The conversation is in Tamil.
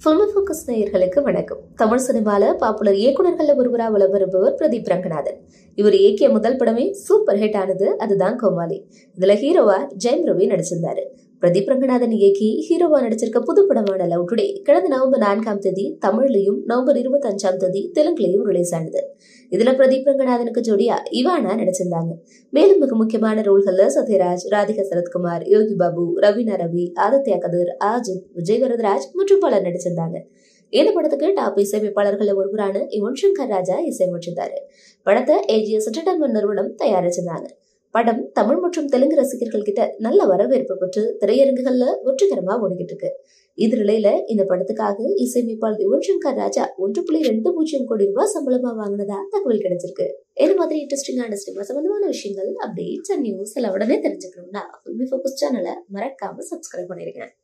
ஃபில்மி ஃபோக்கஸ் நேயர்களுக்கு வணக்கம் தமிழ் சினிமால பாப்புலர் இயக்குனர்கள்ல ஒருவரா வலம் வருபவர் பிரதீப் ரங்கநாதன் இவர் இயக்கிய முதல் படமே சூப்பர் ஹிட் ஆனது அதுதான் கோமாளி இதுல ஹீரோவா ஜெயம் ரவி நடிச்சிருந்தாரு பிரதீப் ரங்கநாதன் இயக்கி ஹீரோவா நடிச்சிருக்க புது படமான லவ் டுடே கடந்த நவம்பர் நான்காம் தேதி தமிழ்லையும் நவம்பர் இருபத்தி அஞ்சாம் தேதி தெலுங்குலையும் ரிலீஸ் ஆனது இதுல பிரதீப் ரங்கநாதனுக்கு ஜோடியா இவானா நடிச்சிருந்தாங்க மேலும் மிக முக்கியமான ரோல்கள்ல சத்யராஜ் ராதிகா சரத்குமார் யோகி பாபு ரவீனா ரவி ஆதித்யா கதிர் அஜித் விஜய் வரதராஜ் மற்றும் பலர் நடிச்சிருந்தாங்க இந்த படத்துக்கு டாப் இசையமைப்பாளர்கள் ஒருவரான யுவன் சங்கர் ராஜா இசையமைச்சிருந்தாரு படத்தை ஏஜிஎஸ் என்டர்டைன்மெண்ட் நிறுவனம் தயாரிச்சிருந்தாங்க படம் தமிழ் மற்றும் தெலுங்கு ரசிகர்கள் கிட்ட நல்ல வரவேற்பு பெற்று திரையரங்குகள்ல வெற்றிகரமா ஓடிக்கிட்டு இருக்கு இது நிலையில இந்த படத்துக்காக இசையமைப்பாளர் யுவன் சங்கர் ராஜா ஒன்று புள்ளி ரெண்டு பூஜ்ஜியம் கோடி ரூபாய் சம்பளமா வாங்கினதா தகவல் கிடைச்சிருக்கு இது மாதிரி இன்ட்ரெஸ்டிங்கான சினிமா சம்பந்தமான விஷயங்கள் அப்டேட்ஸ் அண்ட் நியூஸ் எல்லாம் உடனே தெரிஞ்சுக்கணும்னா ஃபோக்கஸ் சேனலை மறக்காம சப்ஸ்கிரைப் பண்ணிருங்க